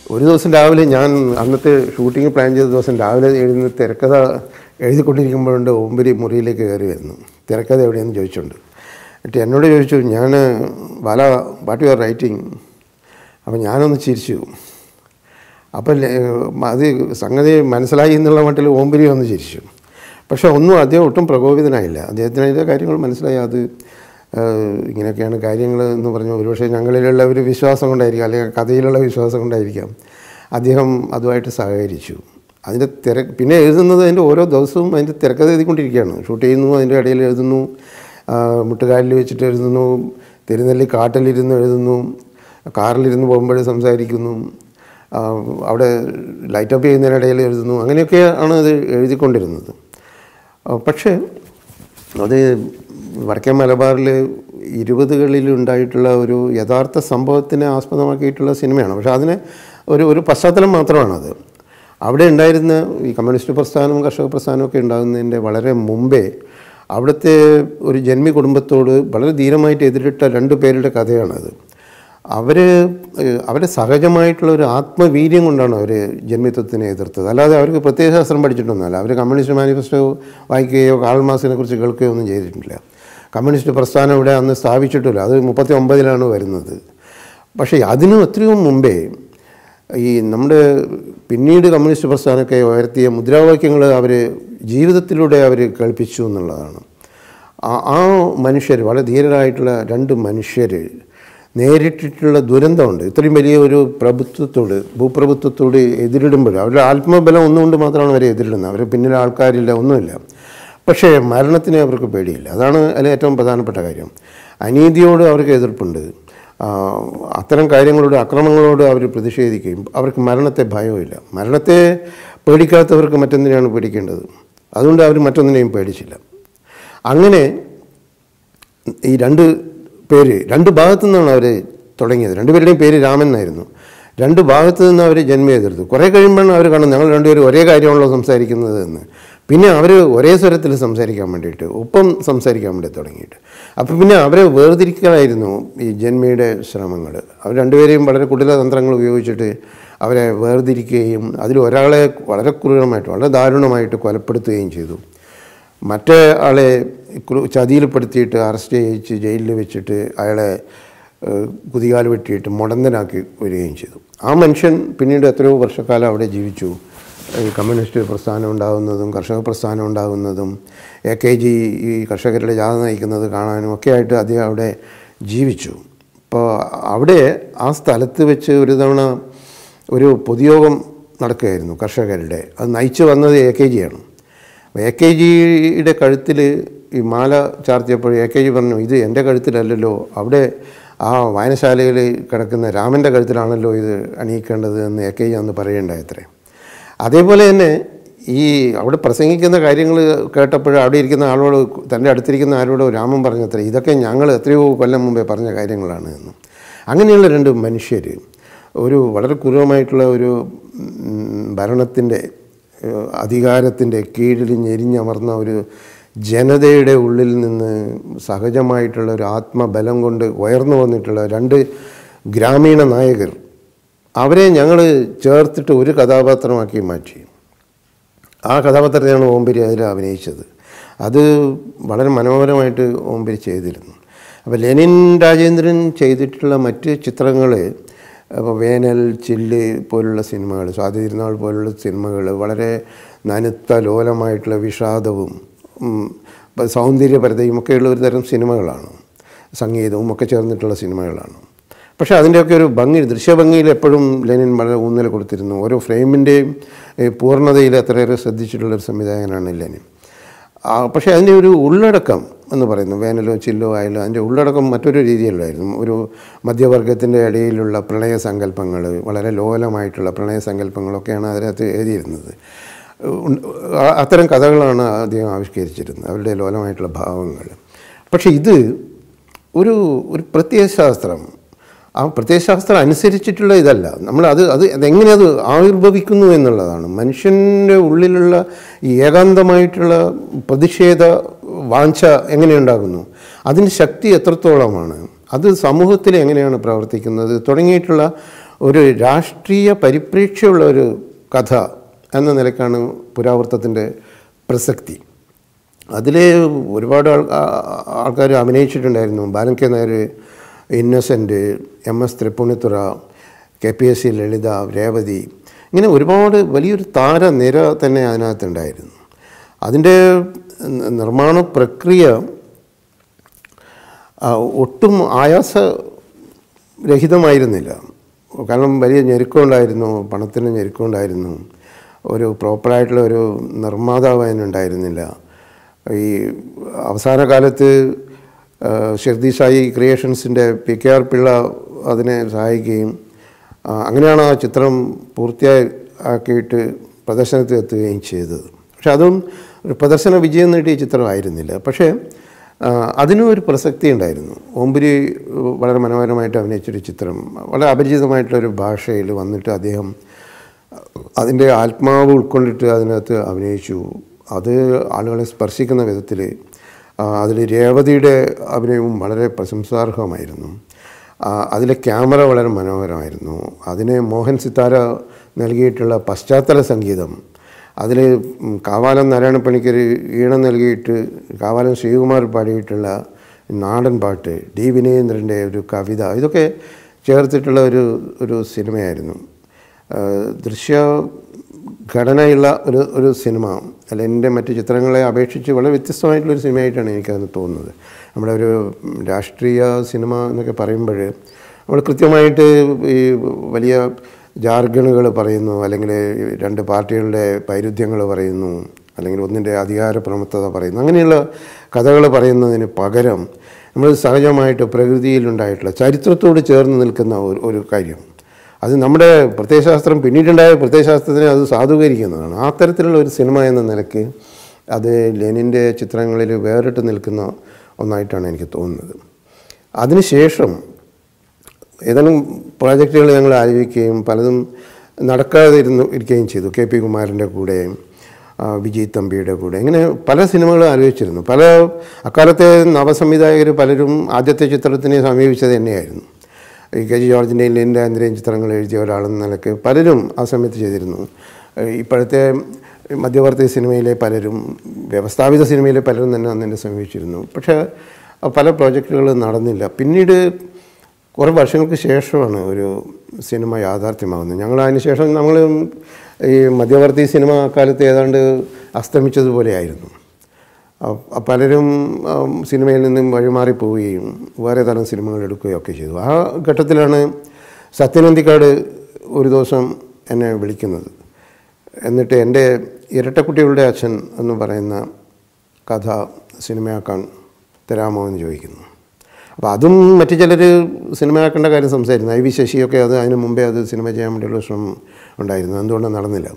ഒരു ദിവസം രാവിലെ ഞാൻ അന്നത്തെ ഷൂട്ടിംഗ് പ്ലാൻ ചെയ്ത ദിവസം രാവിലെ എഴുതുന്ന തിരക്കഥ എഴുതിക്കൊണ്ടിരിക്കുമ്പോഴുണ്ട് ഓമ്പരി മുറിയിലേക്ക് കയറി വരുന്നു തിരക്കഥ എവിടെയെന്ന് ചോദിച്ചുണ്ട് എന്നിട്ട് എന്നോട് ചോദിച്ചു ഞാൻ വല വാട്ട് യു ആർ റൈറ്റിംഗ് അപ്പം ഞാനൊന്ന് ചിരിച്ചു അപ്പം ലെ- അത് സംഗതി മനസ്സിലായി എന്നുള്ള മട്ടിൽ ഓമ്പരി ഒന്ന് ചിരിച്ചു പക്ഷേ ഒന്നും അദ്ദേഹം ഒട്ടും പ്രകോപിതനായില്ല അദ്ദേഹത്തിന് അതിൻ്റെ കാര്യങ്ങൾ മനസ്സിലായി അത് ഏഹ്, ഇങ്ങനെയൊക്കെയാണ് കാര്യങ്ങൾ എന്ന് പറഞ്ഞു ഒരുപക്ഷെ ഞങ്ങളിലുള്ള ഒരു വിശ്വാസം കൊണ്ടായിരിക്കാം അല്ലെങ്കിൽ കഥയിലുള്ള വിശ്വാസം കൊണ്ടായിരിക്കാം അദ്ദേഹം അതുമായിട്ട് സഹകരിച്ചു അതിൻ്റെ തിര പിന്നെ എഴുതുന്നത് അതിൻ്റെ ഓരോ ദിവസവും അതിൻ്റെ തിരക്കഥ എഴുതിക്കൊണ്ടിരിക്കുകയാണ് ഷൂട്ട് ചെയ്യുന്നു അതിൻ്റെ ഇടയിൽ എഴുതുന്നു ആ, മുട്ടുകാലിൽ വെച്ചിട്ട് എഴുതുന്നു തിരുനെല്ലി കാട്ടിലിരുന്ന് എഴുതുന്നു കാറിലിരുന്ന് പോകുമ്പോൾ സംസാരിക്കുന്നു ആ, അവിടെ ലൈറ്റപ്പ് ചെയ്യുന്നതിനിടയിൽ എഴുതുന്നു അങ്ങനെയൊക്കെയാണ് അത് എഴുതിക്കൊണ്ടിരുന്നത് ആ, പക്ഷേ അത് വടക്കേ മലബാറിൽ ഇരുപതുകളിൽ ഉണ്ടായിട്ടുള്ള ഒരു യഥാർത്ഥ സംഭവത്തിനെ ആസ്പദമാക്കിയിട്ടുള്ള സിനിമയാണ് പക്ഷേ അതിന് ഒരു ഒരു പശ്ചാത്തലം മാത്രമാണത് അവിടെ ഉണ്ടായിരുന്ന ഈ കമ്മ്യൂണിസ്റ്റ് പ്രസ്ഥാനവും കർഷക പ്രസ്ഥാനവും ഒക്കെ ഉണ്ടാകുന്നതിൻ്റെ വളരെ മുമ്പേ അവിടുത്തെ ഒരു ജന്മി കുടുംബത്തോട് വളരെ ധീരമായിട്ട് എതിരിട്ട രണ്ട് പേരുടെ കഥയാണത് അവർ അവരുടെ സഹജമായിട്ടുള്ള ഒരു ആത്മവീര്യം കൊണ്ടാണ് അവർ ജന്മിത്വത്തിനെ എതിർത്തത് അല്ലാതെ അവർക്ക് പ്രത്യയശാസ്ത്രം പഠിച്ചിട്ടൊന്നുമല്ല അവർ കമ്മ്യൂണിസ്റ്റ് മാനിഫെസ്റ്റോ വായിക്കുകയോ കാൾ മാർക്സിനെ കുറിച്ച് കേൾക്കുകയോ ഒന്നും ചെയ്തിട്ടില്ല കമ്മ്യൂണിസ്റ്റ് പ്രസ്ഥാനം ഇവിടെ അന്ന് സ്ഥാപിച്ചിട്ടില്ല അത് മുപ്പത്തി ഒമ്പതിലാണ് വരുന്നത് പക്ഷേ അതിനും എത്രയോ മുമ്പേ ഈ നമ്മുടെ പിന്നീട് കമ്മ്യൂണിസ്റ്റ് പ്രസ്ഥാനമൊക്കെ ഉയർത്തിയ മുദ്രാവാക്യങ്ങൾ അവർ ജീവിതത്തിലൂടെ അവർ കേൾപ്പിച്ചു എന്നുള്ളതാണ് ആ- ആ മനുഷ്യർ വളരെ ധീരരായിട്ടുള്ള രണ്ട് മനുഷ്യർ നേരിട്ടിട്ടുള്ള ദുരന്തമുണ്ട് ഇത്രയും വലിയ ഒരു പ്രഭുത്വത്തോട് ഭൂപ്രഭുത്വത്തോട് എതിരിടുമ്പോൾ അവരുടെ ആത്മബലം ഒന്നുകൊണ്ട് മാത്രമാണ് അവരെ എതിരിടുന്നത് അവർ പിന്നിൽ ആൾക്കാരില്ല ഒന്നുമില്ല പക്ഷേ മരണത്തിനെ അവർക്ക് പേടിയില്ല അതാണ് അതിൽ ഏറ്റവും പ്രധാനപ്പെട്ട കാര്യം അനീതിയോട് അവർക്ക് എതിർപ്പുണ്ട് ആ, അത്തരം കാര്യങ്ങളോട് അക്രമങ്ങളോട് അവർ പ്രതിഷേധിക്കുകയും അവർക്ക് മരണത്തെ ഭയമില്ല മരണത്തെ പേടിക്കാത്തവർക്ക് മറ്റൊന്നിനെയാണ് പേടിക്കേണ്ടത് അതുകൊണ്ട് അവർ മറ്റൊന്നിനെയും പേടിച്ചില്ല അങ്ങനെ ഈ രണ്ട് പേര് രണ്ട് ഭാഗത്തു നിന്നാണ് അവർ തുടങ്ങിയത് രണ്ടുപേരുടെയും പേര് രാമൻ എന്നായിരുന്നു രണ്ട് ഭാഗത്തു നിന്ന് അവർ ജന്മം എതിർത്തു കുറേ കഴിയുമ്പോഴാണ് അവർ കാണുന്നത് ഞങ്ങൾ രണ്ടുപേരും ഒരേ കാര്യമാണല്ലോ സംസാരിക്കുന്നത് എന്ന് പിന്നെ അവർ ഒരേ സ്വരത്തിൽ സംസാരിക്കാൻ വേണ്ടിയിട്ട് ഒപ്പം സംസാരിക്കാൻ വേണ്ടി തുടങ്ങിയിട്ട് അപ്പം പിന്നെ അവരെ വേർതിരിക്കലായിരുന്നു ഈ ജന്മിയുടെ ശ്രമങ്ങൾ അവർ രണ്ടുപേരെയും വളരെ കുടില തന്ത്രങ്ങൾ ഉപയോഗിച്ചിട്ട് അവരെ വേർതിരിക്കുകയും അതിൽ ഒരാളെ വളരെ ക്രൂരമായിട്ട് വളരെ ദാരുണമായിട്ട് കൊലപ്പെടുത്തുകയും ചെയ്തു മറ്റേ ആളെ ക്രൂ- ചതിയിൽപ്പെടുത്തിയിട്ട് അറസ്റ്റ് ചെയ്യിച്ച് ജയിലിൽ വെച്ചിട്ട് അയാളെ ഏഹ്, കുതികാൽ വെട്ടിയിട്ട് മുടന്തനാക്കി വരികയും ചെയ്തു ആ മനുഷ്യൻ പിന്നീട് എത്രയോ വർഷക്കാലം അവിടെ ജീവിച്ചു ഈ കമ്മ്യൂണിസ്റ്റ് പ്രസ്ഥാനം ഉണ്ടാകുന്നതും കർഷക പ്രസ്ഥാനം ഉണ്ടാകുന്നതും എ കെ ജി ഈ കർഷകരുടെ ജാഥ നയിക്കുന്നത് കാണാനും ഒക്കെ ആയിട്ട് അദ്ദേഹം അവിടെ ജീവിച്ചു അപ്പോൾ അവിടെ ആ സ്ഥലത്ത് വെച്ച് ഒരു തവണ ഒരു പൊതുയോഗം നടക്കുകയായിരുന്നു കർഷകരുടെ അത് നയിച്ചു വന്നത് എ കെ ജിയാണ് എ കെ ജിയുടെ കഴുത്തിൽ ഈ മാല ചാർത്തിയപ്പോൾ എ കെ ജി പറഞ്ഞു ഇത് എൻ്റെ കഴുത്തിലല്ലല്ലോ അവിടെ ആ വായനശാലയിൽ കിടക്കുന്ന രാമൻ്റെ കഴുത്തിലാണല്ലോ ഇത് അണിയിക്കേണ്ടത് എന്ന് എ കെ ജി അന്ന് പറയുണ്ടായത്രേ അതേപോലെ തന്നെ ഈ അവിടെ പ്രസംഗിക്കുന്ന കാര്യങ്ങൾ കേട്ടപ്പോൾ അവിടെ ഇരിക്കുന്ന ആളോട് തൻ്റെ അടുത്തിരിക്കുന്ന ആരോട് രാമൻ പറഞ്ഞത്രേ ഇതൊക്കെ ഞങ്ങൾ എത്രയോ കൊല്ലം മുമ്പേ പറഞ്ഞ കാര്യങ്ങളാണ് എന്ന് അങ്ങനെയുള്ള രണ്ട് മനുഷ്യർ ഒരു വളരെ ക്രൂരമായിട്ടുള്ള ഒരു ഭരണത്തിൻ്റെ അധികാരത്തിൻ്റെ കീഴിൽ ഞെരിഞ്ഞമർന്ന ഒരു ജനതയുടെ ഉള്ളിൽ നിന്ന് സഹജമായിട്ടുള്ള ഒരു ആത്മബലം കൊണ്ട് ഉയർന്നു വന്നിട്ടുള്ള രണ്ട് ഗ്രാമീണ നായകർ അവരെ ഞങ്ങൾ ചേർത്തിട്ട് ഒരു കഥാപാത്രമാക്കി മാറ്റി ആ കഥാപാത്രത്തെയാണ് ഓംപരി അതിൽ അഭിനയിച്ചത് അത് വളരെ മനോഹരമായിട്ട് ഓംപരി ചെയ്തിരുന്നു അപ്പോൾ ലെനിൻ രാജേന്ദ്രൻ ചെയ്തിട്ടുള്ള മറ്റ് ചിത്രങ്ങൾ അപ്പോൾ വേനൽ ചില്ല് പോലുള്ള സിനിമകൾ സ്വാതി തിരുനാൾ പോലുള്ള സിനിമകൾ വളരെ നനുത്ത ലോലമായിട്ടുള്ള വിഷാദവും ഉം, ഇപ്പം സൗന്ദര്യപരതയും ഒക്കെയുള്ള ഒരു തരം സിനിമകളാണ് സംഗീതവും ഒക്കെ ചേർന്നിട്ടുള്ള സിനിമകളാണ് പക്ഷേ അതിൻ്റെയൊക്കെ ഒരു ഭംഗി ദൃശ്യഭംഗിയിൽ എപ്പോഴും ലെനിൻ വളരെ ഊന്നൽ കൊടുത്തിരുന്നു ഓരോ ഫ്രെയിമിൻ്റെയും പൂർണ്ണതയിൽ അത്രയേറെ ശ്രദ്ധിച്ചിട്ടുള്ളൊരു സംവിധായകനാണ് ലെനിൻ ആ, പക്ഷേ അതിൻ്റെ ഒരു ഉള്ളടക്കം എന്ന് പറയുന്നു വേനലോ ചില്ലോ ആയാലോ അതിൻ്റെ ഉള്ളടക്കം മറ്റൊരു രീതിയിലായിരുന്നു ഒരു മധ്യവർഗത്തിൻ്റെ ഇടയിലുള്ള പ്രണയ സങ്കല്പങ്ങൾ വളരെ ലോലമായിട്ടുള്ള പ്രണയ സങ്കല്പങ്ങളൊക്കെയാണ് അതിനകത്ത് എഴുതിയിരുന്നത് ഉൺ- ആ- അത്തരം കഥകളാണ് അദ്ദേഹം ആവിഷ്കരിച്ചിരുന്നത് അവരുടെ ലോലമായിട്ടുള്ള ഭാവങ്ങൾ പക്ഷേ ഇത് ഒരു ഒരു പ്രത്യയശാസ്ത്രം ആ പ്രത്യയശാസ്ത്രം അനുസരിച്ചിട്ടുള്ള ഇതല്ല നമ്മൾ അത് അത് അതെങ്ങനെ അത് ആവിർഭവിക്കുന്നു എന്നുള്ളതാണ് മനുഷ്യൻ്റെ ഉള്ളിലുള്ള ഈ ഏകാന്തമായിട്ടുള്ള പ്രതിഷേധ വാഞ്ച എങ്ങനെയുണ്ടാകുന്നു അതിൻ്റെ ശക്തി എത്രത്തോളമാണ് അത് സമൂഹത്തിൽ എങ്ങനെയാണ് പ്രവർത്തിക്കുന്നത് തുടങ്ങിയിട്ടുള്ള ഒരു രാഷ്ട്രീയ പരിപ്രേക്ഷ്യമുള്ള ഒരു കഥ എന്ന നിലക്കാണ് പുരാവൃത്തത്തിൻ്റെ പ്രസക്തി അതിൽ ഒരുപാട് ആൾ ആൾക്കാർ അഭിനയിച്ചിട്ടുണ്ടായിരുന്നു ബാലൻ കെ നായർ ഇന്നസെൻ്റ് എം എസ് തൃപ്പൂണിത്തുറ കെ പി എസ് സി ലളിത രേവതി ഇങ്ങനെ ഒരുപാട് വലിയൊരു താരനിര തന്നെ അതിനകത്തുണ്ടായിരുന്നു അതിൻ്റെ ന- നിർമ്മാണ പ്രക്രിയ ആ, ഒട്ടും ആയാസ രഹിതമായിരുന്നില്ല കാരണം വലിയ ഞെരുക്കമുണ്ടായിരുന്നു പണത്തിന് ഞെരുക്കമുണ്ടായിരുന്നു ഒരു പ്രോപ്പറായിട്ടുള്ള ഒരു നിർമ്മാതാവ് അതിനുണ്ടായിരുന്നില്ല ഈ അവസാന കാലത്ത് ആ, ഷിർദി സായി ക്രിയേഷൻസിൻ്റെ പി കെ ആർ പിള്ള അതിനെ സഹായിക്കുകയും ആ, അങ്ങനെയാണ് ആ ചിത്രം പൂർത്തിയായി ആക്കിയിട്ട് പ്രദർശനത്തിൽ എത്തുകയും ചെയ്തത് പക്ഷെ അതും ഒരു പ്രദർശന വിജയം നേടിയ ചിത്രമായിരുന്നില്ല പക്ഷേ ആ, അതിനും ഒരു പ്രസക്തി ഉണ്ടായിരുന്നു ഓമ്പുരി വളരെ മനോഹരമായിട്ട് അഭിനയിച്ചൊരു ചിത്രം വളരെ അപരിചിതമായിട്ടുള്ളൊരു ഭാഷയിൽ വന്നിട്ട് അദ്ദേഹം അതിൻ്റെ ആത്മാവ് ഉൾക്കൊണ്ടിട്ട് അതിനകത്ത് അഭിനയിച്ചു അത് ആളുകളെ സ്പർശിക്കുന്ന വിധത്തിൽ അതിൽ രേവതിയുടെ അഭിനയവും വളരെ പ്രശംസാർഹമായിരുന്നു ആ, അതിലെ ക്യാമറ വളരെ മനോഹരമായിരുന്നു അതിന് മോഹൻ സിത്താര നൽകിയിട്ടുള്ള പശ്ചാത്തല സംഗീതം അതിൽ കാവാലം നാരായണപ്പണിക്കർ ഈണം നൽകിയിട്ട് കാവാലം ശ്രീകുമാർ പാടിയിട്ടുള്ള നാടൻ പാട്ട് ഡി വിനയേന്ദ്രൻ്റെ ഒരു കവിത ഇതൊക്കെ ചേർത്തിട്ടുള്ള ഒരു ഒരു സിനിമയായിരുന്നു ആ, ദൃശ്യ ഘടനയുള്ള ഒരു ഒരു സിനിമ അല്ല എൻ്റെ മറ്റു ചിത്രങ്ങളെ അപേക്ഷിച്ച് വളരെ വ്യത്യസ്തമായിട്ടുള്ളൊരു സിനിമയായിട്ടാണ് എനിക്കത് തോന്നുന്നത് നമ്മുടെ ഒരു രാഷ്ട്രീയ സിനിമ എന്നൊക്കെ പറയുമ്പോൾ നമ്മൾ കൃത്യമായിട്ട് ഈ വലിയ ജാർഗണുകൾ പറയുന്നു അല്ലെങ്കിൽ രണ്ട് പാർട്ടികളുടെ വൈരുദ്ധ്യങ്ങൾ പറയുന്നു അല്ലെങ്കിൽ ഒന്നിൻ്റെ അധികാര പ്രമുക്തത പറയുന്നു അങ്ങനെയുള്ള കഥകൾ പറയുന്നതിന് പകരം നമ്മൾ സഹജമായിട്ട് പ്രകൃതിയിലുണ്ടായിട്ടുള്ള ചരിത്രത്തോട് ചേർന്ന് നിൽക്കുന്ന ഒരു ഒരു കാര്യം അത് നമ്മുടെ പ്രത്യയശാസ്ത്രം പിന്നീടുണ്ടായ പ്രത്യയശാസ്ത്രത്തിനെ അത് സാധൂകരിക്കുന്നതാണ് ആ തരത്തിലുള്ള ഒരു സിനിമ എന്ന നിലയ്ക്ക് അത് ലെനിൻ്റെ ചിത്രങ്ങളിൽ വേറിട്ട് നിൽക്കുന്ന ഒന്നായിട്ടാണ് എനിക്ക് തോന്നുന്നത് അതിനുശേഷം ഏതാനും പ്രോജക്റ്റുകൾ ഞങ്ങൾ ആലോചിക്കുകയും പലതും നടക്കാതെ ഇരുന്ന് ഇരിക്കുകയും ചെയ്തു കെ പി കുമാരൻ്റെ കൂടെ ആ, വിജയ് തമ്പിയുടെ കൂടെ ഇങ്ങനെ പല സിനിമകളും ആലോചിച്ചിരുന്നു പല അക്കാലത്തെ നവസംവിധായകർ പലരും ആദ്യത്തെ ചിത്രത്തിനെ സമീപിച്ചത് തന്നെയായിരുന്നു ഈ കെ ജി ജോർജിൻ്റെയും ലിൻ്റെ ആന്ധ്രയും ചിത്രങ്ങൾ എഴുതിയ ഒരാളെന്ന നിലയ്ക്ക് പലരും ആ സമയത്ത് ചെയ്തിരുന്നു ഏഹ് ഇപ്പോഴത്തെ മധ്യവർത്തി സിനിമയിലെ പലരും വ്യവസ്ഥാപിത സിനിമയിലെ പലരും തന്നെ അന്ന് എന്നെ സമീപിച്ചിരുന്നു പക്ഷേ ആ പല പ്രോജക്റ്റുകളും നടന്നില്ല പിന്നീട് കുറേ വർഷങ്ങൾക്ക് ശേഷമാണ് ഒരു സിനിമ യാഥാർത്ഥ്യമാകുന്നത് ഞങ്ങൾ അതിന് ശേഷം നമ്മൾ ഈ മധ്യവർത്തി സിനിമ അക്കാലത്ത് ഏതാണ്ട് അസ്തമിച്ചതുപോലെയായിരുന്നു അ- പലരും ഉം, സിനിമയിൽ നിന്നും വഴിമാറി പോവുകയും വേറെ തരം സിനിമകൾ എടുക്കുകയും ഒക്കെ ചെയ്തു ആ ഘട്ടത്തിലാണ് സത്യനന്ദിക്കാട് ഒരു ദിവസം എന്നെ വിളിക്കുന്നത് എന്നിട്ട് എൻ്റെ ഇരട്ടക്കുട്ടികളുടെ അച്ഛൻ എന്ന് പറയുന്ന കഥ സിനിമയാക്കാൻ തരാമോ എന്ന് ചോദിക്കുന്നു അപ്പോൾ അതും മറ്റു ചിലർ സിനിമയാക്കേണ്ട കാര്യം സംസാരിക്കുന്നു ഐ വി ശശിയൊക്കെ അത് അതിന് മുമ്പേ അത് സിനിമ ചെയ്യാൻ വേണ്ടിയുള്ള ശ്രമം ഉണ്ടായിരുന്നു എന്തുകൊണ്ട് നടന്നില്ല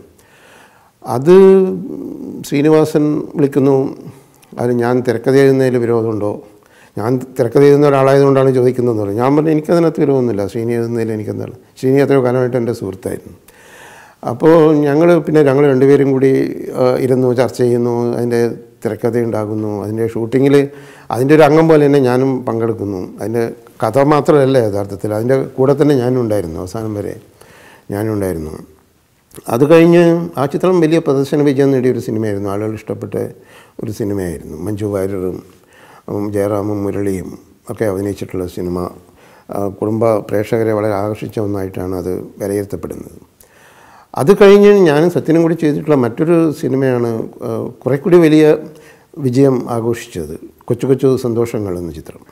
അത് ശ്രീനിവാസൻ വിളിക്കുന്നു അത് ഞാൻ തിരക്കഥ എഴുതുന്നതിൽ വിരോധമുണ്ടോ ഞാൻ തിരക്കഥ എഴുതുന്ന ഒരാളായതുകൊണ്ടാണ് ചോദിക്കുന്നതെന്ന് പറഞ്ഞു ഞാൻ പറഞ്ഞു എനിക്കതിനകത്ത് വിരോധമൊന്നുമില്ല ശ്രീനി എഴുതുന്നതിൽ എനിക്കെന്താണ് ശ്രീനി എത്രയോ കാലമായിട്ട് എൻ്റെ സുഹൃത്തായിരുന്നു അപ്പോൾ ഞങ്ങൾ പിന്നെ ഞങ്ങൾ രണ്ടുപേരും കൂടി ആ, ഇരുന്നു ചർച്ച ചെയ്യുന്നു അതിൻ്റെ തിരക്കഥ ഉണ്ടാകുന്നു അതിൻ്റെ ഷൂട്ടിങ്ങിൽ അതിൻ്റെ ഒരു അംഗം പോലെ തന്നെ ഞാനും പങ്കെടുക്കുന്നു അതിൻ്റെ കഥ മാത്രമല്ല യഥാർത്ഥത്തിൽ അതിൻ്റെ കൂടെ തന്നെ ഞാനും ഉണ്ടായിരുന്നു അവസാനം വരെ ഞാനും ഉണ്ടായിരുന്നു അത് കഴിഞ്ഞ് ആ ചിത്രം വലിയ പ്രദർശന വിജയം നേടിയ ഒരു സിനിമയായിരുന്നു ആളുകൾ ഇഷ്ടപ്പെട്ട ഒരു സിനിമയായിരുന്നു മഞ്ജു വാര്യറും ഉം, ജയറാമും മുരളിയും ഒക്കെ അഭിനയിച്ചിട്ടുള്ള സിനിമ ആ, കുടുംബ പ്രേക്ഷകരെ വളരെ ആകർഷിച്ച ഒന്നായിട്ടാണ് അത് വിലയിരുത്തപ്പെടുന്നത് അത് കഴിഞ്ഞ് ഞാനും സത്യനും കൂടി ചെയ്തിട്ടുള്ള മറ്റൊരു സിനിമയാണ് ആ, കുറെ കൂടി വലിയ വിജയം ആഘോഷിച്ചത് കൊച്ചു കൊച്ചു സന്തോഷങ്ങൾ എന്ന ചിത്രം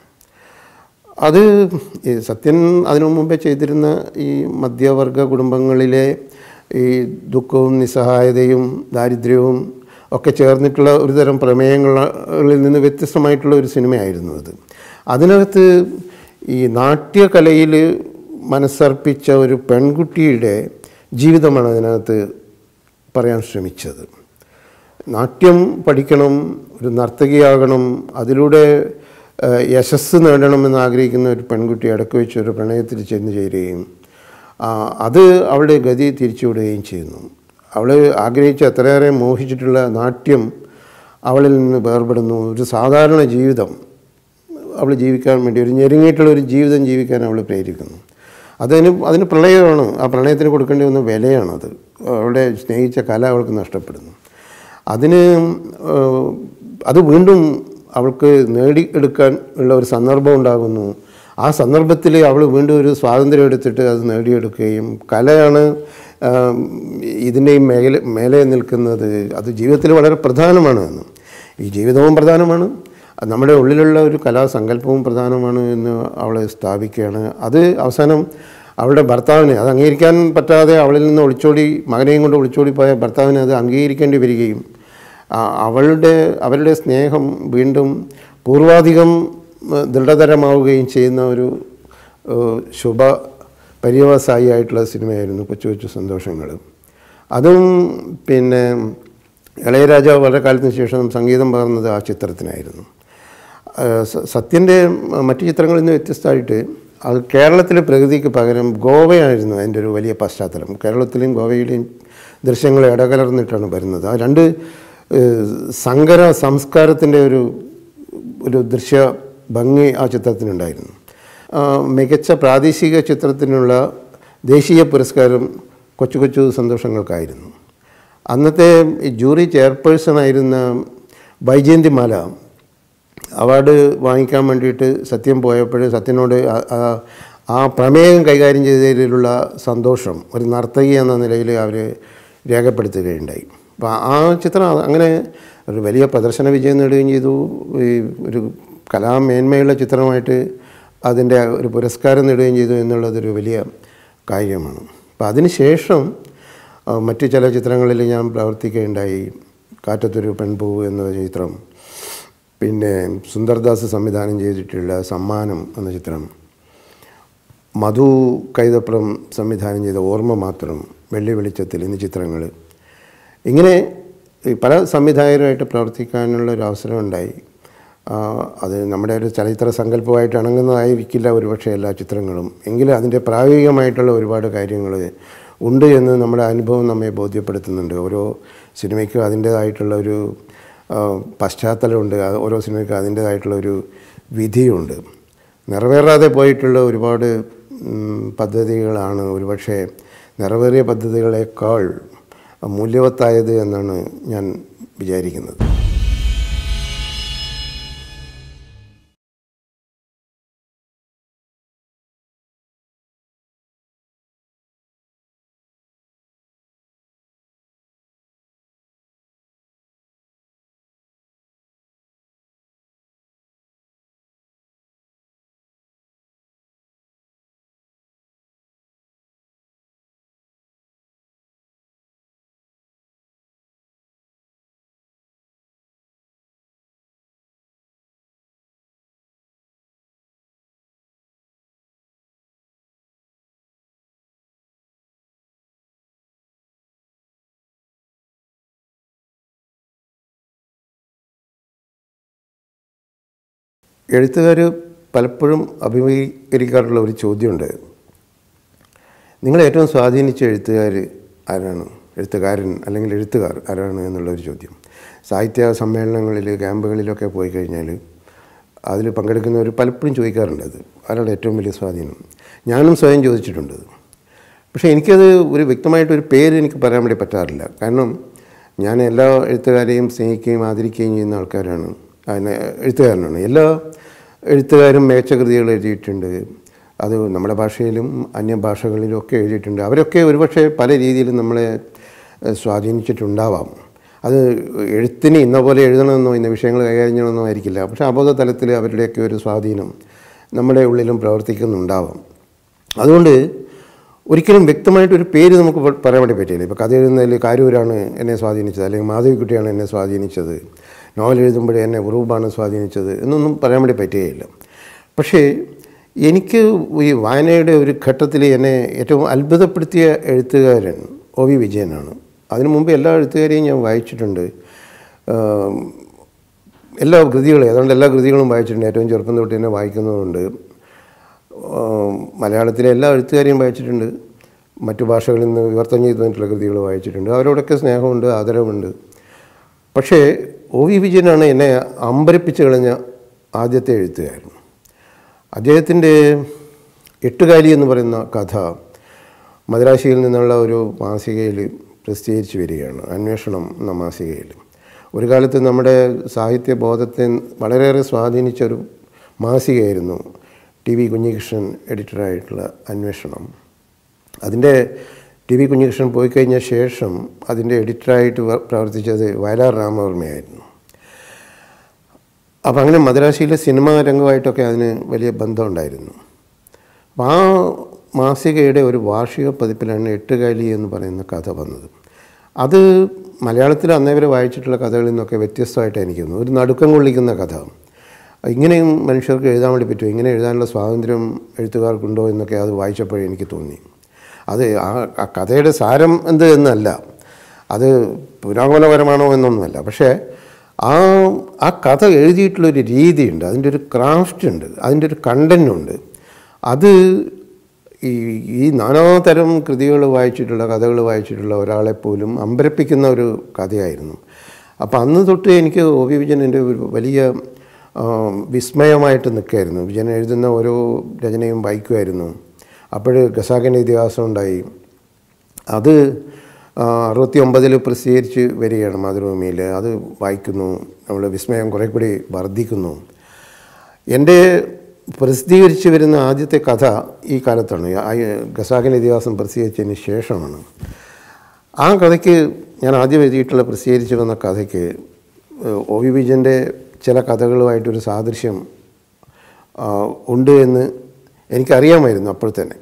അത് ഈ സത്യൻ അതിനു മുമ്പേ ചെയ്തിരുന്ന ഈ മധ്യവർഗ കുടുംബങ്ങളിലെ ഈ ദുഃഖവും നിസ്സഹായതയും ദാരിദ്ര്യവും ഒക്കെ ചേർന്നിട്ടുള്ള ഒരു തരം പ്രമേയങ്ങളിൽ നിന്ന് വ്യത്യസ്തമായിട്ടുള്ള ഒരു സിനിമയായിരുന്നു അത് അതിനകത്ത് ഈ നാട്യകലയിൽ മനസ്സർപ്പിച്ച ഒരു പെൺകുട്ടിയുടെ ജീവിതമാണ് അതിനകത്ത് പറയാൻ ശ്രമിച്ചത് നാട്യം പഠിക്കണം ഒരു നർത്തകിയാകണം അതിലൂടെ ഏഹ്, യശസ്സ് നേടണമെന്ന് ആഗ്രഹിക്കുന്ന ഒരു പെൺകുട്ടി ഇടയ്ക്ക് വെച്ച് ഒരു പ്രണയത്തിൽ ചെന്ന് ചേരുകയും ആ, അത് അവളുടെ ഗതി തിരിച്ചുവിടുകയും ചെയ്യുന്നു അവൾ ആഗ്രഹിച്ച അത്രയേറെ മോഹിച്ചിട്ടുള്ള നാട്യം അവളിൽ നിന്ന് വേർപെടുന്നു ഒരു സാധാരണ ജീവിതം അവൾ ജീവിക്കാൻ വേണ്ടി ഒരു ഞെരുങ്ങിയിട്ടുള്ള ഒരു ജീവിതം ജീവിക്കാൻ അവൾ പ്രേരിക്കുന്നു അതിന് അതിന് പ്രളയമാണ് ആ പ്രണയത്തിന് കൊടുക്കേണ്ടി വന്ന വിലയാണത് അവളുടെ സ്നേഹിച്ച കല അവൾക്ക് നഷ്ടപ്പെടുന്നു അതിന് ഏഹ്, അത് വീണ്ടും അവൾക്ക് നേടിയെടുക്കാൻ ഉള്ള ഒരു സന്ദർഭം ഉണ്ടാകുന്നു ആ സന്ദർഭത്തിൽ അവൾ വീണ്ടും ഒരു സ്വാതന്ത്ര്യം എടുത്തിട്ട് അത് നേടിയെടുക്കുകയും കലയാണ് ആം, ഇതിൻ്റെയും മേലെ മേലെ നിൽക്കുന്നത് അത് ജീവിതത്തിൽ വളരെ പ്രധാനമാണ് എന്ന് ഈ ജീവിതവും പ്രധാനമാണ് അത് നമ്മുടെ ഉള്ളിലുള്ള ഒരു കലാസങ്കല്പവും പ്രധാനമാണ് എന്ന് അവൾ സ്ഥാപിക്കുകയാണ് അത് അവസാനം അവളുടെ ഭർത്താവിന് അത് അംഗീകരിക്കാൻ പറ്റാതെ അവളിൽ നിന്ന് ഒളിച്ചോടി മകനെയും കൊണ്ട് ഒളിച്ചോടി പോയ ഭർത്താവിന് അത് അംഗീകരിക്കേണ്ടി വരികയും ആ, അവളുടെ അവരുടെ സ്നേഹം വീണ്ടും പൂർവാധികം ഏഹ്, ദൃഢതരമാവുകയും ചെയ്യുന്ന ഒരു ഏഹ്, ശുഭ പര്യവസായി ആയിട്ടുള്ള സിനിമയായിരുന്നു കൊച്ചു കൊച്ചു സന്തോഷങ്ങൾ അതും പിന്നെ ഇളയരാജാവ് വളരെ കാലത്തിന് ശേഷം സംഗീതം പകർന്നത് ആ ചിത്രത്തിനായിരുന്നു ആ, സ- സത്യൻ്റെ മറ്റു ചിത്രങ്ങളിൽ നിന്ന് വ്യത്യസ്തമായിട്ട് അത് കേരളത്തിലെ പ്രകൃതിക്ക് പകരം ഗോവയായിരുന്നു അതിൻ്റെ ഒരു വലിയ പശ്ചാത്തലം കേരളത്തിലെയും ഗോവയിലെയും ദൃശ്യങ്ങൾ ഇടകലർന്നിട്ടാണ് വരുന്നത് ആ രണ്ട് ഏഹ്, സങ്കര സംസ്കാരത്തിൻ്റെ ഒരു ഒരു ദൃശ്യ ഭംഗി ആ ചിത്രത്തിനുണ്ടായിരുന്നു ആ, മികച്ച പ്രാദേശിക ചിത്രത്തിനുള്ള ദേശീയ പുരസ്കാരം കൊച്ചു കൊച്ചു സന്തോഷങ്ങൾക്കായിരുന്നു അന്നത്തെ ഈ ജൂറി ചെയർപേഴ്സൺ ആയിരുന്ന വൈജയന്തിമാല അവാർഡ് വാങ്ങിക്കാൻ വേണ്ടിയിട്ട് സത്യം പോയപ്പോൾ സത്യനോട് ആ- ആ- ആ പ്രമേയം കൈകാര്യം ചെയ്തതിലുള്ള സന്തോഷം ഒരു നർത്തകി എന്ന നിലയിൽ അവർ രേഖപ്പെടുത്തുകയുണ്ടായി അപ്പോൾ ആ ചിത്രം അങ്ങനെ ഒരു വലിയ പ്രദർശന വിജയം നേടുകയും ചെയ്തു ഈ ഒരു കലാമേന്മയുള്ള ചിത്രമായിട്ട് അതിൻ്റെ ഒരു പുരസ്കാരം നേടുകയും ചെയ്തു എന്നുള്ളതൊരു വലിയ കാര്യമാണ് അപ്പോൾ അതിനുശേഷം ആ, മറ്റു ചില ചിത്രങ്ങളിൽ ഞാൻ പ്രവർത്തിക്കുകയുണ്ടായി കാറ്റത്തൊരു പെൺപൂവ് എന്ന ചിത്രം പിന്നെ സുന്ദർദാസ് സംവിധാനം ചെയ്തിട്ടുള്ള സമ്മാനം എന്ന ചിത്രം മധു കൈതപ്രം സംവിധാനം ചെയ്ത ഓർമ്മ മാത്രം വെള്ളി വെളിച്ചത്തിൽ എന്നീ ചിത്രങ്ങൾ ഇങ്ങനെ ഈ പല സംവിധായകരുമായിട്ട് പ്രവർത്തിക്കാനുള്ള ഒരു അവസരം ഉണ്ടായി ആ, അത് നമ്മുടെ ഒരു ചലച്ചിത്ര സങ്കല്പമായിട്ട് ഇണങ്ങുന്നതായിരിക്കില്ല ഒരുപക്ഷെ എല്ലാ ചിത്രങ്ങളും എങ്കിലും അതിൻ്റെ പ്രായോഗികമായിട്ടുള്ള ഒരുപാട് കാര്യങ്ങൾ ഉണ്ട് എന്ന് നമ്മുടെ അനുഭവം നമ്മെ ബോധ്യപ്പെടുത്തുന്നുണ്ട് ഓരോ സിനിമയ്ക്കും അതിൻ്റേതായിട്ടുള്ള ഒരു ആ, പശ്ചാത്തലമുണ്ട് അത് ഓരോ സിനിമയ്ക്കും അതിൻ്റേതായിട്ടുള്ള ഒരു വിധിയുണ്ട് നിറവേറാതെ പോയിട്ടുള്ള ഒരുപാട് ഉം, പദ്ധതികളാണ് ഒരുപക്ഷെ നിറവേറിയ പദ്ധതികളേക്കാൾ മൂല്യവത്തായത് എന്നാണ് ഞാൻ വിചാരിക്കുന്നത് എഴുത്തുകാർ പലപ്പോഴും അഭിമുഖീകരിക്കാറുള്ള ഒരു ചോദ്യമുണ്ട് നിങ്ങളെ ഏറ്റവും സ്വാധീനിച്ച എഴുത്തുകാർ ആരാണ് എഴുത്തുകാരൻ അല്ലെങ്കിൽ എഴുത്തുകാർ ആരാണ് എന്നുള്ളൊരു ചോദ്യം സാഹിത്യ സമ്മേളനങ്ങളിൽ ക്യാമ്പുകളിലൊക്കെ പോയി കഴിഞ്ഞാൽ അതിൽ പങ്കെടുക്കുന്നവർ പലപ്പോഴും ചോദിക്കാറുണ്ട് അത് ആരാണ് ഏറ്റവും വലിയ സ്വാധീനം ഞാനും സ്വയം ചോദിച്ചിട്ടുണ്ട് അത്. പക്ഷേ എനിക്കത് ഒരു വ്യക്തമായിട്ടൊരു പേര് എനിക്ക് പറയാൻ വേണ്ടി പറ്റാറില്ല കാരണം ഞാൻ എല്ലാ എഴുത്തുകാരെയും സ്നേഹിക്കുകയും ആദരിക്കുകയും ചെയ്യുന്ന ആൾക്കാരാണ് അതിനെ എഴുത്തുകാരനാണ് എല്ലാ എഴുത്തുകാരും മികച്ച കൃതികൾ എഴുതിയിട്ടുണ്ട് അത് നമ്മുടെ ഭാഷയിലും അന്യഭാഷകളിലും ഒക്കെ എഴുതിയിട്ടുണ്ട് അവരൊക്കെ ഒരുപക്ഷെ പല രീതിയിലും നമ്മളെ ഏഹ്, സ്വാധീനിച്ചിട്ടുണ്ടാവാം അത് എഴുത്തിന് ഇന്ന പോലെ എഴുതണമെന്നോ ഇന്ന വിഷയങ്ങൾ കൈകാര്യം ചെയ്യണമെന്നോ ആയിരിക്കില്ല പക്ഷേ അബോധ തലത്തിൽ അവരുടെയൊക്കെ ഒരു സ്വാധീനം നമ്മുടെ ഉള്ളിലും പ്രവർത്തിക്കുന്നുണ്ടാവാം അതുകൊണ്ട് ഒരിക്കലും വ്യക്തമായിട്ടൊരു പേര് നമുക്ക് പ- പറയാൻ വേണ്ടി പറ്റില്ല ഇപ്പോൾ കഥ എഴുതുന്നതിൽ കാരൂരാണ് എന്നെ സ്വാധീനിച്ചത് അല്ലെങ്കിൽ മാധവിക്കുട്ടിയാണ് എന്നെ സ്വാധീനിച്ചത് നോവൽ എഴുതുമ്പോഴേ എന്നെ ഉറൂബാണ് സ്വാധീനിച്ചത് എന്നൊന്നും പറയാൻ വേണ്ടി പറ്റുകയില്ല പക്ഷേ എനിക്ക് ഈ വായനയുടെ ഒരു ഘട്ടത്തിൽ എന്നെ ഏറ്റവും അത്ഭുതപ്പെടുത്തിയ എഴുത്തുകാരൻ ഒ വി വിജയനാണ് അതിനു മുമ്പ് എല്ലാ എഴുത്തുകാരെയും ഞാൻ വായിച്ചിട്ടുണ്ട് ആം, എല്ലാ കൃതികളും ഏതാണ്ട് എല്ലാ കൃതികളും വായിച്ചിട്ടുണ്ട് ഏറ്റവും ചെറുപ്പം തൊട്ട് തന്നെ വായിക്കുന്നതുകൊണ്ട് ആം, മലയാളത്തിലെ എല്ലാ എഴുത്തുകാരെയും വായിച്ചിട്ടുണ്ട് മറ്റു ഭാഷകളിൽ നിന്ന് വിവർത്തനം ചെയ്തിട്ടുള്ള കൃതികൾ വായിച്ചിട്ടുണ്ട് അവരോടൊക്കെ സ്നേഹമുണ്ട് ആദരവുണ്ട് പക്ഷേ ഒ വി വിജയനാണ് എന്നെ അമ്പരപ്പിച്ച് കളഞ്ഞ ആദ്യത്തെ എഴുത്തുകാരൻ അദ്ദേഹത്തിൻ്റെ എട്ടുകാലി എന്ന് പറയുന്ന കഥ മദ്രാശിയിൽ നിന്നുള്ള ഒരു മാസികയിൽ പ്രസിദ്ധീകരിച്ച് വരികയാണ് അന്വേഷണം എന്ന മാസികയിൽ ഒരു കാലത്ത് നമ്മുടെ സാഹിത്യ ബോധത്തെ വളരെയേറെ സ്വാധീനിച്ച ഒരു മാസികയായിരുന്നു ടി വി കുഞ്ഞികൃഷ്ണൻ എഡിറ്ററായിട്ടുള്ള അന്വേഷണം അതിൻ്റെ ടി വി കുഞ്ഞികൃഷ്ണൻ പോയി കഴിഞ്ഞ ശേഷം അതിൻ്റെ എഡിറ്ററായിട്ട് വ- പ്രവർത്തിച്ചത് വയലാർ രാമവർമ്മയായിരുന്നു അപ്പം അങ്ങനെ മദ്രാശിയിലെ സിനിമാ രംഗമായിട്ടൊക്കെ അതിന് വലിയ ബന്ധമുണ്ടായിരുന്നു അപ്പം ആ മാസികയുടെ ഒരു വാർഷിക പതിപ്പിലാണ് എട്ടുകാലി എന്ന് പറയുന്ന കഥ വന്നത് അത് മലയാളത്തിൽ അന്നേ വരെ വായിച്ചിട്ടുള്ള കഥകളിൽ നിന്നൊക്കെ വ്യത്യസ്തമായിട്ട് എനിക്ക് തോന്നുന്നു ഒരു നടുക്കം കൊള്ളിക്കുന്ന കഥ ഇങ്ങനെയും മനുഷ്യർക്ക് എഴുതാൻ വേണ്ടി പറ്റുമോ ഇങ്ങനെ എഴുതാനുള്ള സ്വാതന്ത്ര്യം എഴുത്തുകാർക്കുണ്ടോ എന്നൊക്കെ അത് വായിച്ചപ്പോഴേ എനിക്ക് തോന്നി അത് ആ ആ കഥയുടെ സാരം എന്ത് എന്നല്ല അത് പുരാതനപരമാണോ എന്നൊന്നുമല്ല പക്ഷേ ആ ആ കഥ എഴുതിയിട്ടുള്ളൊരു രീതിയുണ്ട് അതിൻ്റെ ഒരു ക്രാഫ്റ്റ് ഉണ്ട് അതിൻ്റെ ഒരു കണ്ടൻ്റ് ഉണ്ട് അത് ഈ ഈ നാനാതരം കൃതികൾ വായിച്ചിട്ടുള്ള കഥകൾ വായിച്ചിട്ടുള്ള ഒരാളെപ്പോലും അമ്പരപ്പിക്കുന്ന ഒരു കഥയായിരുന്നു അപ്പോൾ അന്ന് തൊട്ട് എനിക്ക് ഒ വി വിജയൻ്റെ ഒരു വലിയ ആ, വിസ്മയമായിട്ട് നിൽക്കുകയായിരുന്നു വിജയൻ എഴുതുന്ന ഓരോ രചനയും വായിക്കുമായിരുന്നു അപ്പോൾ ഖസാക്കിൻ്റെ ഇതിഹാസം ഉണ്ടായി അത് അറുപത്തി ഒമ്പതിൽ പ്രസിദ്ധീകരിച്ച് വരികയാണ് മാതൃഭൂമിയിൽ അത് വായിക്കുന്നു നമ്മൾ വിസ്മയം കുറേ കൂടി വർദ്ധിക്കുന്നു എൻ്റെ പ്രസിദ്ധീകരിച്ച് വരുന്ന ആദ്യത്തെ കഥ ഈ കാലത്താണ് ആ ഖസാക്കിൻ്റെ ഇതിഹാസം പ്രസിദ്ധീകരിച്ചതിന് ശേഷമാണ് ആ കഥയ്ക്ക് ഞാൻ ആദ്യം എഴുതിയിട്ടുള്ള പ്രസിദ്ധീകരിച്ച് വന്ന കഥയ്ക്ക് ഏഹ്, ഒ വി വിജയൻ്റെ ചില കഥകളുമായിട്ടൊരു സാദൃശ്യം ആ, ഉണ്ട് എന്ന് എനിക്കറിയാമായിരുന്നു അപ്പോൾ തന്നെ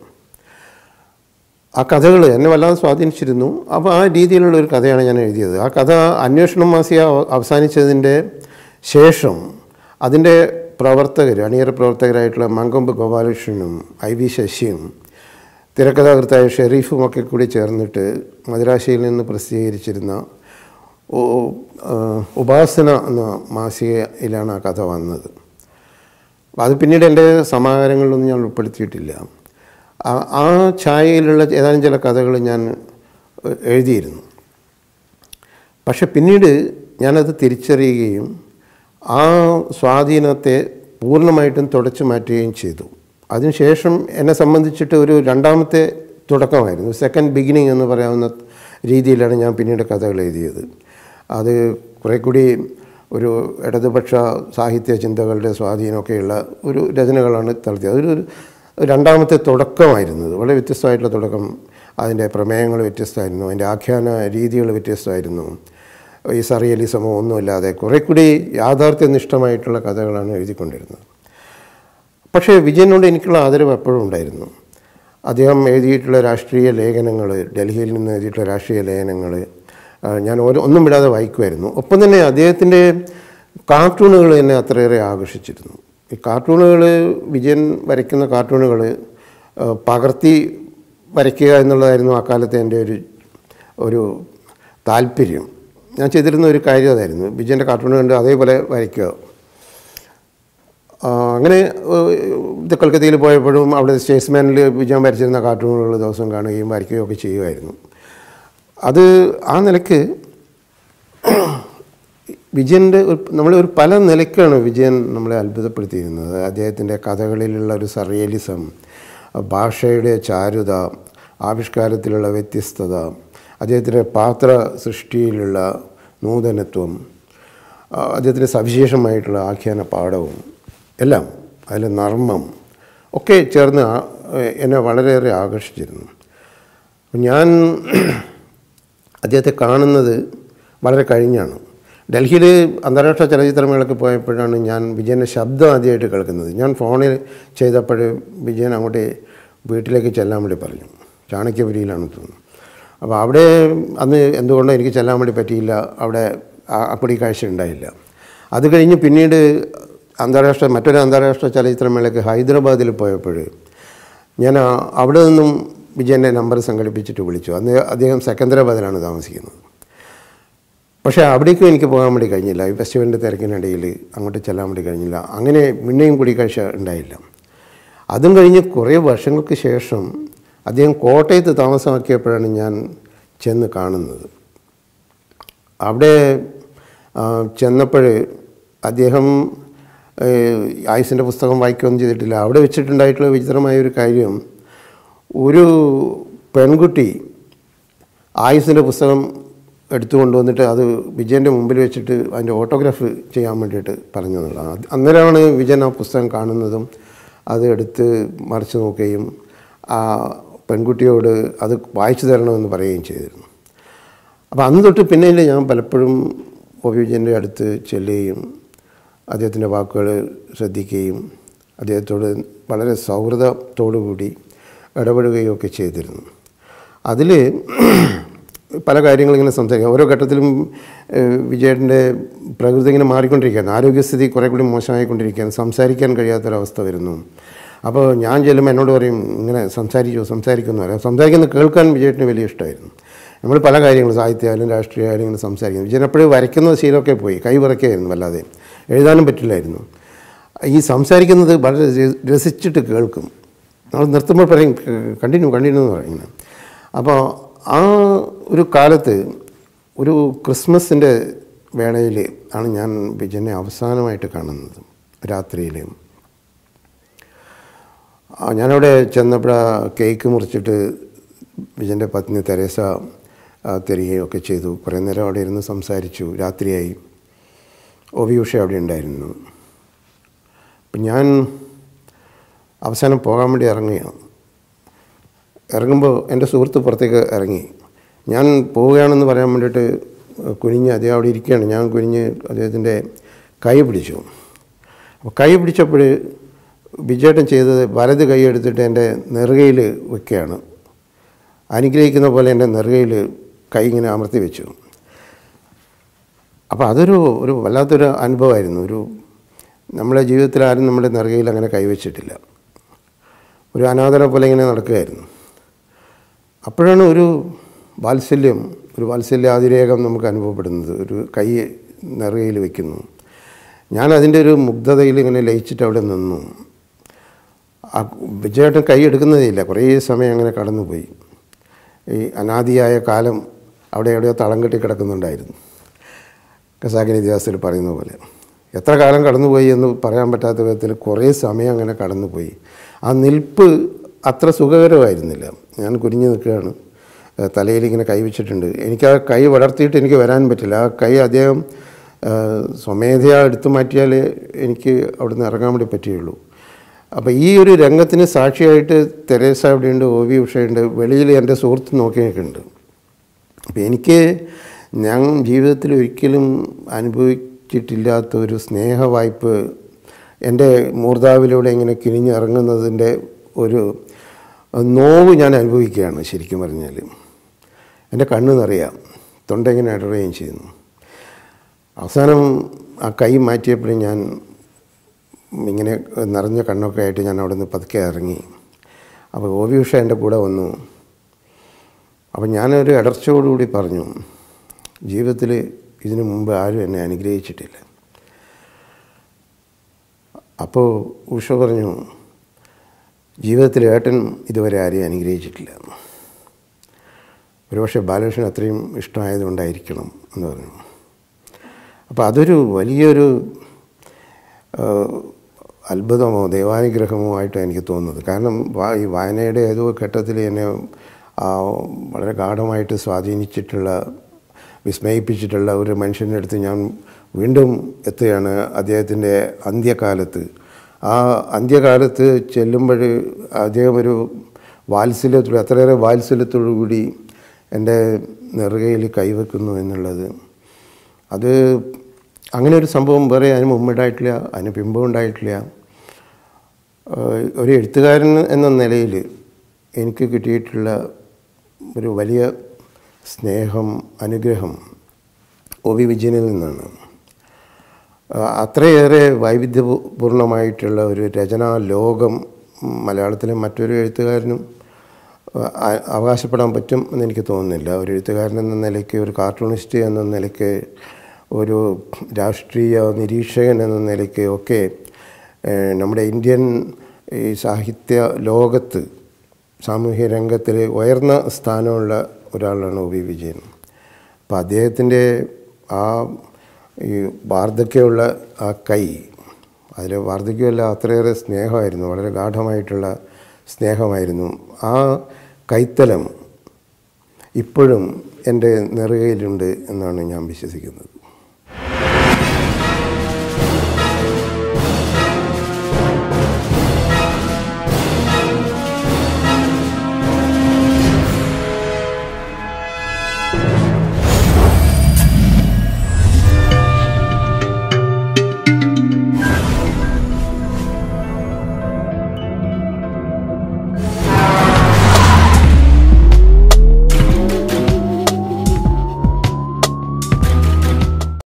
ആ കഥകൾ എന്നെ വല്ലാതെ സ്വാധീനിച്ചിരുന്നു അപ്പോൾ ആ രീതിയിലുള്ള ഒരു കഥയാണ് ഞാൻ എഴുതിയത് ആ കഥ അന്വേഷണം മാസിക അവ- അവസാനിച്ചതിൻ്റെ ശേഷം അതിൻ്റെ പ്രവർത്തകർ അണിയറ പ്രവർത്തകരായിട്ടുള്ള മങ്കൊമ്പ് ഗോപാലകൃഷ്ണനും ഐ വി ശശിയും തിരക്കഥാകൃത്തായ ഷെരീഫും ഒക്കെ കൂടി ചേർന്നിട്ട് മദ്രാശിയിൽ നിന്ന് പ്രസിദ്ധീകരിച്ചിരുന്ന ഓ- ആ, ഉപാസന എന്ന മാസികയിലാണ് ആ കഥ വന്നത് അത് പിന്നീട് എൻ്റെ സമാഹാരങ്ങളിലൊന്നും ഞാൻ ഉൾപ്പെടുത്തിയിട്ടില്ല ആ- ആ ഛായയിലുള്ള ഏതാനും ചില കഥകൾ ഞാൻ എ- എഴുതിയിരുന്നു പക്ഷെ പിന്നീട് ഞാനത് തിരിച്ചറിയുകയും ആ സ്വാധീനത്തെ പൂർണ്ണമായിട്ടും തുടച്ചു മാറ്റുകയും ചെയ്തു അതിനുശേഷം എന്നെ സംബന്ധിച്ചിട്ട് ഒരു രണ്ടാമത്തെ തുടക്കമായിരുന്നു സെക്കൻഡ് ബിഗിനിങ് എന്ന് പറയാവുന്ന രീതിയിലാണ് ഞാൻ പിന്നീട് കഥകൾ എഴുതിയത് അത് കുറേ കൂടി ഒരു ഇടതുപക്ഷ സാഹിത്യ ചിന്തകളുടെ സ്വാധീനമൊക്കെയുള്ള ഒരു രചനകളാണ് നടത്തിയത് അതൊരു ഒരു രണ്ടാമത്തെ തുടക്കമായിരുന്നത് വളരെ വ്യത്യസ്തമായിട്ടുള്ള തുടക്കം അതിൻ്റെ പ്രമേയങ്ങൾ വ്യത്യസ്തമായിരുന്നു അതിൻ്റെ ആഖ്യാന രീതികൾ വ്യത്യസ്തമായിരുന്നു ഈ സറിയലിസമോ ഒന്നുമില്ലാതെ കുറേ കൂടി യാഥാർത്ഥ്യനിഷ്ഠമായിട്ടുള്ള കഥകളാണ് എഴുതിക്കൊണ്ടിരുന്നത് പക്ഷേ വിജയനോട് എനിക്കുള്ള ആദരവ് എപ്പോഴും ഉണ്ടായിരുന്നു അദ്ദേഹം എഴുതിയിട്ടുള്ള രാഷ്ട്രീയ ലേഖനങ്ങൾ ഡൽഹിയിൽ നിന്ന് എഴുതിയിട്ടുള്ള രാഷ്ട്രീയ ലേഖനങ്ങൾ ഞാൻ ഓരോ ഒന്നും വിടാതെ വായിക്കുമായിരുന്നു ഒപ്പം തന്നെ അദ്ദേഹത്തിൻ്റെ കാർട്ടൂണുകൾ എന്നെ അത്രയേറെ ആകർഷിച്ചിരുന്നു ഈ കാർട്ടൂണുകൾ വിജയൻ വരയ്ക്കുന്ന കാർട്ടൂണുകൾ പകർത്തി വരയ്ക്കുക എന്നുള്ളതായിരുന്നു അക്കാലത്തെ എൻ്റെ ഒരു ഒരു താല്പര്യം ഞാൻ ചെയ്തിരുന്ന ഒരു കാര്യം അതായിരുന്നു വിജയൻ്റെ കാർട്ടൂൺ കണ്ട് അതേപോലെ വരയ്ക്കുക ആ, അങ്ങനെ ഏഹ്, ഇത് കൽക്കത്തയിൽ പോയപ്പോഴും അവിടെ സ്റ്റേറ്റ്സ്മാനിൽ വിജയൻ വരച്ചിരുന്ന കാർട്ടൂണുകൾ ദിവസം കാണുകയും വരയ്ക്കുകയും ഒക്കെ ചെയ്യുമായിരുന്നു അത് ആ നിലയ്ക്ക് വിജയൻ്റെ ഒരു നമ്മളെ ഒരു പല നിലയ്ക്കാണ് വിജയൻ നമ്മളെ അത്ഭുതപ്പെടുത്തിയിരുന്നത് അദ്ദേഹത്തിൻ്റെ കഥകളിലുള്ള ഒരു സറിയലിസം ഭാഷയുടെ ചാരുത ആവിഷ്കാരത്തിലുള്ള വ്യത്യസ്തത അദ്ദേഹത്തിൻ്റെ പാത്ര സൃഷ്ടിയിലുള്ള നൂതനത്വം ആ, അദ്ദേഹത്തിൻ്റെ സവിശേഷമായിട്ടുള്ള ആഖ്യാന പാഠവും എല്ലാം അതിലെ നർമ്മം ഒക്കെ ചേർന്ന് ആ- എന്നെ വളരെയേറെ ആകർഷിച്ചിരുന്നു ഞാൻ അദ്ദേഹത്തെ കാണുന്നത് വളരെ കഴിഞ്ഞാണ് ഡൽഹിയിൽ അന്താരാഷ്ട്ര ചലച്ചിത്രമേളയ്ക്ക് പോയപ്പോഴാണ് ഞാൻ വിജയൻ്റെ ശബ്ദം ആദ്യമായിട്ട് കേൾക്കുന്നത് ഞാൻ ഫോണിൽ ചെയ്തപ്പോൾ വിജയൻ അങ്ങോട്ട് വീട്ടിലേക്ക് ചെല്ലാൻ വേണ്ടി പറഞ്ഞു ചാണക്യപുരിയിലാണ് തോന്നുന്നു അപ്പോൾ അവിടെ അന്ന് എന്തുകൊണ്ടോ എനിക്ക് ചെല്ലാൻ വേണ്ടി പറ്റിയില്ല അവിടെ ആ- അപ്പടി കാഴ്ച ഉണ്ടായില്ല അത് കഴിഞ്ഞ് പിന്നീട് അന്താരാഷ്ട്ര മറ്റൊരു അന്താരാഷ്ട്ര ചലച്ചിത്രമേളയ്ക്ക് ഹൈദരാബാദിൽ പോയപ്പോൾ ഞാൻ ആ- അവിടെ നിന്നും വിജയൻ്റെ നമ്പർ സംഘടിപ്പിച്ചിട്ട് വിളിച്ചു അന്ന് അദ്ദേഹം സെക്കന്ദരാബാദിലാണ് താമസിക്കുന്നത് പക്ഷേ അവിടേക്കും എനിക്ക് പോകാൻ വേണ്ടി കഴിഞ്ഞില്ല ഈ ഫെസ്റ്റിവലിൻ്റെ തിരക്കിനിടയിൽ അങ്ങോട്ട് ചെല്ലാൻ വേണ്ടി കഴിഞ്ഞില്ല അങ്ങനെ പിന്നെയും കൂടിക്കാഴ്ച ഉണ്ടായില്ല അതും കഴിഞ്ഞ് കുറേ വർഷങ്ങൾക്ക് ശേഷം അദ്ദേഹം കോട്ടയത്ത് താമസമാക്കിയപ്പോഴാണ് ഞാൻ ചെന്ന് കാണുന്നത് അവിടെ ചെന്നപ്പോൾ അദ്ദേഹം ആയുസിൻ്റെ പുസ്തകം വായിക്കുകയൊന്നും ചെയ്തിട്ടില്ല അവിടെ വെച്ചിട്ടുണ്ടായിട്ടുള്ള വിചിത്രമായ ഒരു കാര്യം ഒരു പെൺകുട്ടി ആയുസിൻ്റെ പുസ്തകം എടുത്തു കൊണ്ടുവന്നിട്ട് അത് വിജയൻ്റെ മുമ്പിൽ വെച്ചിട്ട് അതിൻ്റെ ഓട്ടോഗ്രാഫ് ചെയ്യാൻ വേണ്ടിയിട്ട് പറഞ്ഞു എന്നുള്ളതാണ് അത് അന്നേരമാണ് വിജയൻ ആ പുസ്തകം കാണുന്നതും അത് എടുത്ത് മറിച്ച് നോക്കുകയും ആ പെൺകുട്ടിയോട് അത് വായിച്ചു തരണമെന്ന് പറയുകയും ചെയ്തിരുന്നു അപ്പോൾ അന്ന് തൊട്ട് പിന്നീട് ഞാൻ പലപ്പോഴും ഒ വി വിജയൻ്റെ അടുത്ത് ചെല്ലുകയും അദ്ദേഹത്തിൻ്റെ വാക്കുകൾ ശ്രദ്ധിക്കുകയും അദ്ദേഹത്തോട് വളരെ സൗഹൃദത്തോടു കൂടി ഇടപെടുകയും ഒക്കെ ചെയ്തിരുന്നു അതിൽ പല കാര്യങ്ങളും ഇങ്ങനെ സംസാരിക്കാം ഓരോ ഘട്ടത്തിലും ഏഹ്, വിജയേട്ടൻ്റെ പ്രകൃതി ഇങ്ങനെ മാറിക്കൊണ്ടിരിക്കുകയാണ് ആരോഗ്യസ്ഥിതി കുറേ കൂടി മോശമായിക്കൊണ്ടിരിക്കുകയാണ് സംസാരിക്കാൻ കഴിയാത്തൊരവസ്ഥ വരുന്നു അപ്പോൾ ഞാൻ ചെല്ലുമ്പോൾ എന്നോട് പറയും ഇങ്ങനെ സംസാരിച്ചോ സംസാരിക്കുമെന്ന് പറയാം സംസാരിക്കുന്നത് കേൾക്കാൻ വിജയേട്ടന് വലിയ ഇഷ്ടമായിരുന്നു നമ്മൾ പല കാര്യങ്ങളും സാഹിത്യമായാലും രാഷ്ട്രീയമായാലും ഇങ്ങനെ സംസാരിക്കുന്നു വിജയൻ എപ്പോഴും വരയ്ക്കുന്ന ശീലമൊക്കെ പോയി കൈ വിറയ്ക്കായിരുന്നു വല്ലാതെ എഴുതാനും പറ്റില്ലായിരുന്നു ഈ സംസാരിക്കുന്നത് വളരെ രസ- രസിച്ചിട്ട് കേൾക്കും നമ്മൾ നിർത്തുമ്പോൾ പറയും കണ്ടിന്യൂ കണ്ടിന്യൂ എന്ന് പറയും ഇങ്ങനെ അപ്പോൾ ആ ഒരു കാലത്ത് ഒരു ക്രിസ്മസിൻ്റെ വേളയിൽ ആണ് ഞാൻ വിജയനെ അവസാനമായിട്ട് കാണുന്നത് രാത്രിയിൽ ആ, ഞാനവിടെ ചെന്നപ്പോൾ കേക്ക് മുറിച്ചിട്ട് വിജയൻ്റെ പത്നി തെരേസ ആ, തരികയും ഒക്കെ ചെയ്തു കുറേ നേരം അവിടെ ഇരുന്ന് സംസാരിച്ചു രാത്രിയായി ഒവി ഉഷ അവിടെ ഉണ്ടായിരുന്നു അപ്പം ഞാൻ അവസാനം പോകാൻ വേണ്ടി ഇറങ്ങുകയാണ് ഇറങ്ങുമ്പോൾ എൻ്റെ സുഹൃത്ത് പുറത്തേക്ക് ഇറങ്ങി ഞാൻ പോവുകയാണെന്ന് പറയാൻ വേണ്ടിയിട്ട് കുനിഞ്ഞ് അദ്ദേഹം അവിടെ ഇരിക്കുകയാണ് ഞാൻ കുനിഞ്ഞ് അദ്ദേഹത്തിൻ്റെ കൈ പിടിച്ചു അപ്പോൾ കൈ പിടിച്ചപ്പോൾ വിജയേട്ടൻ ചെയ്തത് വലത് കൈ എടുത്തിട്ട് എൻ്റെ നെറുകയിൽ വെക്കുകയാണ് അനുഗ്രഹിക്കുന്ന പോലെ എൻ്റെ നെറുകയിൽ കൈ ഇങ്ങനെ അമർത്തി വെച്ചു അപ്പോൾ അതൊരു ഒരു വല്ലാത്തൊരു അനുഭവമായിരുന്നു ഒരു നമ്മുടെ ജീവിതത്തിൽ ആരും നമ്മുടെ നെറുകയിൽ അങ്ങനെ കൈവച്ചിട്ടില്ല ഒരു അനാഥനെ പോലെ ഇങ്ങനെ നടക്കുകയായിരുന്നു അപ്പോഴാണ് ഒരു വാത്സല്യം ഒരു വാത്സല്യാതിരേകം നമുക്ക് അനുഭവപ്പെടുന്നത് ഒരു കൈ നെറുകയിൽ വെക്കുന്നു ഞാൻ അതിൻ്റെ ഒരു മുഗ്ധതയിൽ ഇങ്ങനെ ലയിച്ചിട്ട് അവിടെ നിന്നു ആ വിജയേട്ടൻ കൈ എടുക്കുന്നതേയില്ല കുറേ സമയം അങ്ങനെ കടന്നുപോയി ഈ അനാദിയായ കാലം അവിടെ എവിടെയോ തളം കെട്ടി കിടക്കുന്നുണ്ടായിരുന്നു ഖസാക്കിന് ഇതിഹാസത്തിൽ പറയുന്ന പോലെ എത്ര കാലം കടന്നുപോയി എന്ന് പറയാൻ പറ്റാത്ത വിധത്തിൽ കുറേ സമയം അങ്ങനെ കടന്നുപോയി ആ നിൽപ്പ് അത്ര സുഖകരമായിരുന്നില്ല ഞാൻ കുനിഞ്ഞു നിൽക്കുകയാണ് ഏഹ് തലയിൽ ഇങ്ങനെ കൈ വെച്ചിട്ടുണ്ട് എനിക്ക് ആ കൈ വളർത്തിയിട്ട് എനിക്ക് വരാൻ പറ്റില്ല ആ കൈ അദ്ദേഹം ഏഹ് സ്വമേധയാ എടുത്തു മാറ്റിയാലേ എനിക്ക് അവിടുന്ന് ഇറങ്ങാൻ വേണ്ടി പറ്റുകയുള്ളൂ അപ്പോൾ ഈ ഒരു രംഗത്തിന് സാക്ഷിയായിട്ട് തെരേസ അവിടെയുണ്ട് ഒ വി ഉഷയുണ്ട് വെളിയിൽ എൻ്റെ സുഹൃത്ത് നോക്കി നിൽക്കുന്നുണ്ട് അപ്പോൾ എനിക്ക് ഞാൻ ജീവിതത്തിൽ ഒരിക്കലും അനുഭവിച്ചിട്ടില്ലാത്ത ഒരു സ്നേഹവായ്പ് എൻ്റെ മൂർധാവിലൂടെ ഇങ്ങനെ കിനിഞ്ഞിറങ്ങുന്നതിൻ്റെ ഒരു നോവ് ഞാൻ അനുഭവിക്കുകയാണ് ശരിക്കും പറഞ്ഞാൽ എൻ്റെ കണ്ണ് നിറയാം തൊണ്ട ഇങ്ങനെ ഇടറുകയും ചെയ്യുന്നു അവസാനം ആ കൈ മാറ്റിയപ്പോഴും ഞാൻ ഇങ്ങനെ നിറഞ്ഞ കണ്ണൊക്കെ ആയിട്ട് ഞാൻ അവിടെ നിന്ന് പതുക്കെ ഇറങ്ങി അപ്പോൾ ഓവി ഉഷ എൻ്റെ കൂടെ വന്നു അപ്പം ഞാനൊരു ഇടർച്ചയോടുകൂടി പറഞ്ഞു ജീവിതത്തിൽ ഇതിനു മുമ്പ് ആരും എന്നെ അനുഗ്രഹിച്ചിട്ടില്ല അപ്പോൾ ഉഷ പറഞ്ഞു ജീവിതത്തിൽ ഏട്ടൻ ഇതുവരെ ആരെയും അനുഗ്രഹിച്ചിട്ടില്ല ഒരുപക്ഷെ ബാലകൃഷ്ണൻ അത്രയും ഇഷ്ടമായതുകൊണ്ടായിരിക്കണം എന്ന് പറഞ്ഞു അപ്പോൾ അതൊരു വലിയൊരു ആ, അത്ഭുതമോ ദൈവാനുഗ്രഹമോ ആയിട്ടാണ് എനിക്ക് തോന്നുന്നത് കാരണം വാ- ഈ വായനയുടെ ഏതോ ഘട്ടത്തിൽ എന്നെ ആ, വളരെ ഗാഠമായിട്ട് സ്വാധീനിച്ചിട്ടുള്ള വിസ്മയിപ്പിച്ചിട്ടുള്ള ഒരു മനുഷ്യൻ്റെ അടുത്ത് ഞാൻ വീണ്ടും എത്തുകയാണ് അദ്ദേഹത്തിൻ്റെ അന്ത്യകാലത്ത് ആ അന്ത്യകാലത്ത് ചെല്ലുമ്പോൾ അദ്ദേഹം ഒരു വാത്സല്യത്തോട് അത്രയേറെ വാത്സല്യത്തോടു കൂടി എൻ്റെ നെറുകയിൽ കൈവെക്കുന്നു എന്നുള്ളത് അത് അങ്ങനെ ഒരു സംഭവം വേറെ അതിന് മുമ്പുണ്ടായിട്ടില്ല അതിന് പിമ്പും ഉണ്ടായിട്ടില്ല ഏഹ് ഒരു എഴുത്തുകാരൻ എന്ന നിലയിൽ എനിക്ക് കിട്ടിയിട്ടുള്ള ഒരു വലിയ സ്നേഹം അനുഗ്രഹം ഒ വി വിജയനിൽ നിന്നാണ് ആ, അത്രയേറെ വൈവിധ്യപൂർണമായിട്ടുള്ള ഒരു രചനാ ലോകം മലയാളത്തിലെ മറ്റൊരു എഴുത്തുകാരനും ആ, അവകാശപ്പെടാൻ പറ്റും എന്ന് എനിക്ക് തോന്നുന്നില്ല ഒരു എഴുത്തുകാരൻ എന്ന നിലയ്ക്ക് ഒരു കാർട്ടൂണിസ്റ്റ് എന്ന നിലയ്ക്ക് ഒരു രാഷ്ട്രീയ നിരീക്ഷകൻ എന്ന നിലയ്ക്ക് ഒക്കെ ഏഹ്, നമ്മുടെ ഇന്ത്യൻ ഈ സാഹിത്യ ലോകത്ത് സാമൂഹ്യ രംഗത്തിൽ ഉയർന്ന സ്ഥാനമുള്ള ഒരാളാണ് ഒ വി വിജയൻ അപ്പോൾ അദ്ദേഹത്തിൻ്റെ ആ ഈ വാർദ്ധക്യമുള്ള ആ കൈ അതിൽ വാർദ്ധക്യമല്ല അത്രയേറെ സ്നേഹമായിരുന്നു വളരെ ഗാഠമായിട്ടുള്ള സ്നേഹമായിരുന്നു ആ കൈത്തലം ഇപ്പോഴും എൻ്റെ നെറുകയിലുണ്ട് എന്നാണ് ഞാൻ വിശ്വസിക്കുന്നത്